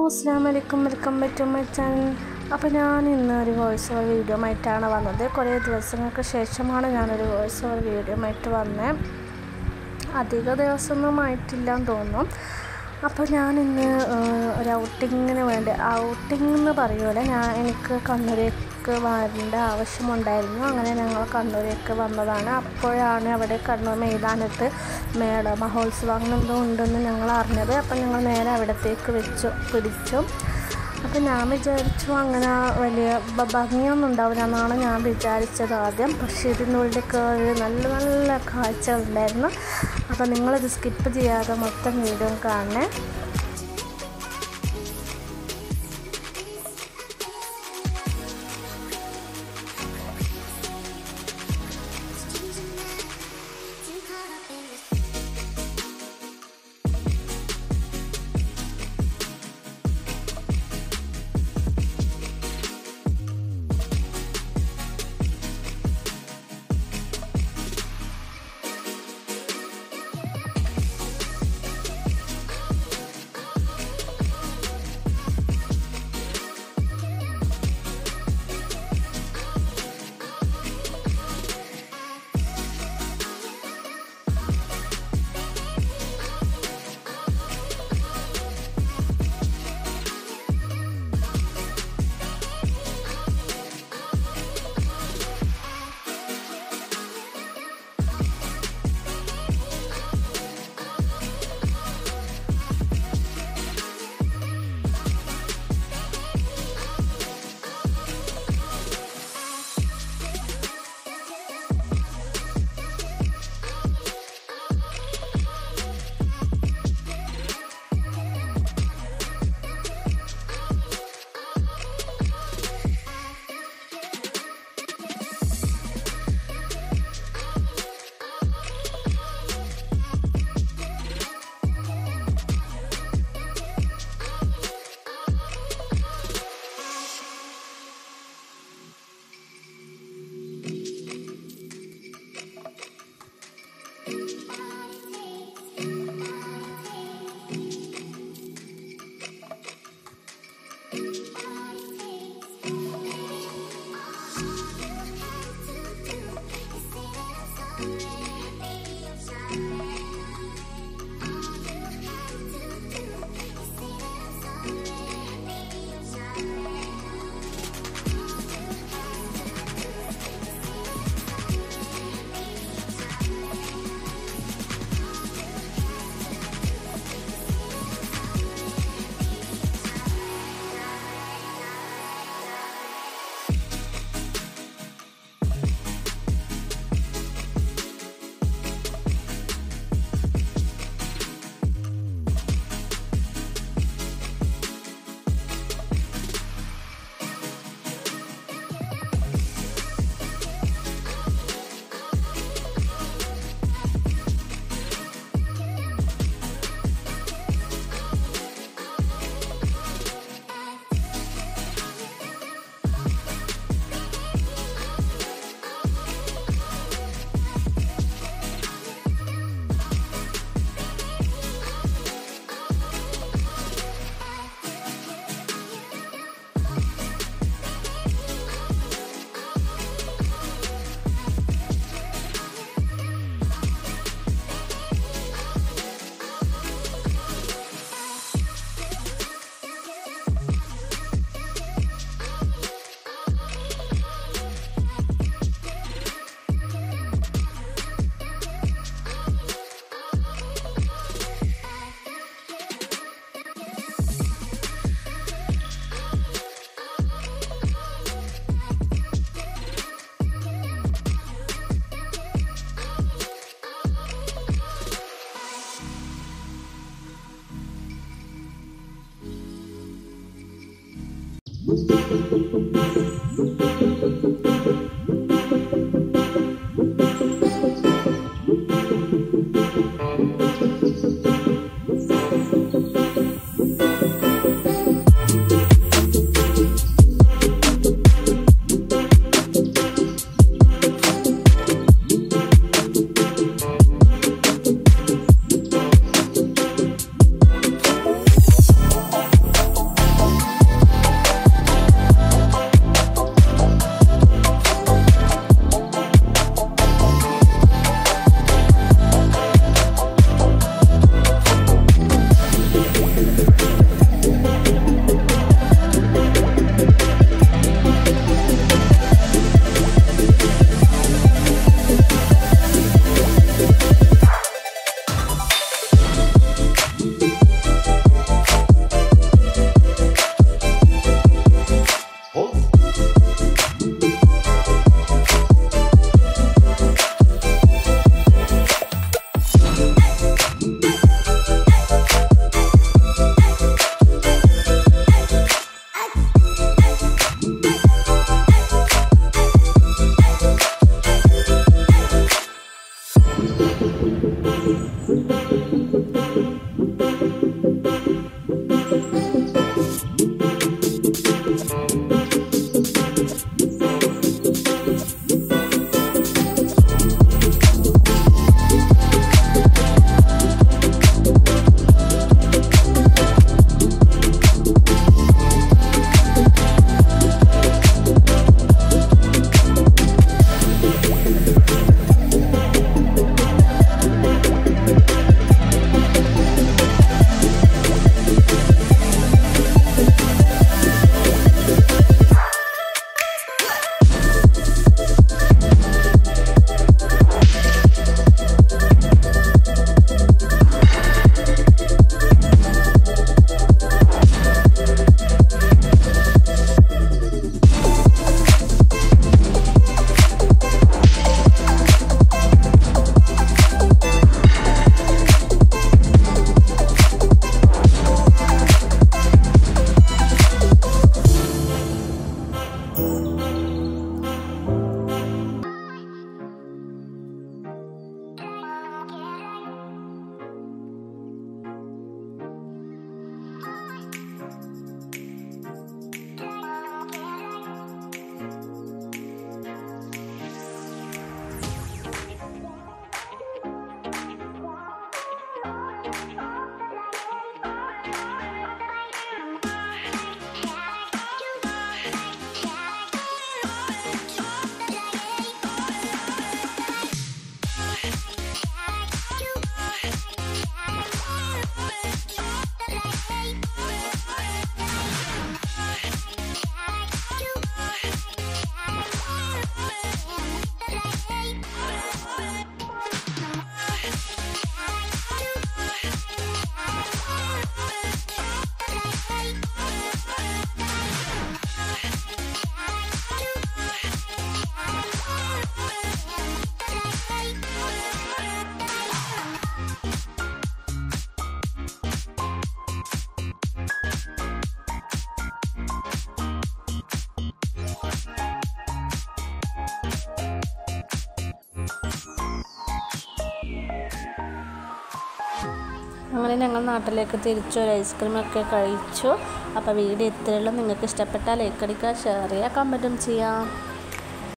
അസ്സാം വലൈക്കും welcome back to my channel അപ്പോൾ ഞാൻ ഇന്ന് ഒരു വോയിസ് ഓവർ വീഡിയോ ആയിട്ടാണ് വന്നത് കുറേ ദിവസങ്ങൾക്ക് ശേഷമാണ് ഞാനൊരു വോയിസ് ഓവർ വീഡിയോ ആയിട്ട് വന്നത് അധിക ദിവസമൊന്നും ആയിട്ടില്ലാന്ന് തോന്നുന്നു അപ്പോൾ ഞാൻ ഇന്ന് ഒരു ഔട്ടിങ്ങിന് വേണ്ടി ഔട്ടിംഗ് എന്ന് പറയുമല്ലോ ഞാൻ എനിക്ക് കണ്ണൂരേക്ക് വരേണ്ട ആവശ്യമുണ്ടായിരുന്നു അങ്ങനെ ഞങ്ങൾ കണ്ണൂരേക്ക് വന്നതാണ് അപ്പോഴാണ് അവിടെ കണ്ണൂർ മൈതാനത്ത് മേള മഹോത്സവം അങ്ങനെ എന്തോ ഉണ്ടെന്ന് ഞങ്ങൾ അറിഞ്ഞത് അപ്പോൾ ഞങ്ങൾ നേരെ അവിടത്തേക്ക് വെച്ചു പിടിച്ചു അപ്പോൾ ഞാൻ വിചാരിച്ചു അങ്ങനെ വലിയ ഭ- ഭംഗിയൊന്നും ഉണ്ടാവില്ല എന്നാണ് ഞാൻ വിചാരിച്ചത് ആദ്യം പക്ഷേ ഇതിനുള്ളിൽ കയറി നല്ല നല്ല കാഴ്ചകളുണ്ടായിരുന്നു അപ്പോൾ നിങ്ങളിത് സ്കിപ്പ് ചെയ്യാതെ മൊത്തം വീഡിയോ കാണണേ അങ്ങനെ ഞങ്ങൾ നാട്ടിലേക്ക് തിരിച്ചു ഒരു ഐസ്ക്രീമൊക്കെ കഴിച്ചു അപ്പോൾ വീഡിയോ ഇത്രയുള്ളൂ നിങ്ങൾക്ക് ഇഷ്ടപ്പെട്ടാൽ ലൈക്ക് അടിക്കുക ഷെയർ ചെയ്യുക കമൻറ്റും ചെയ്യാം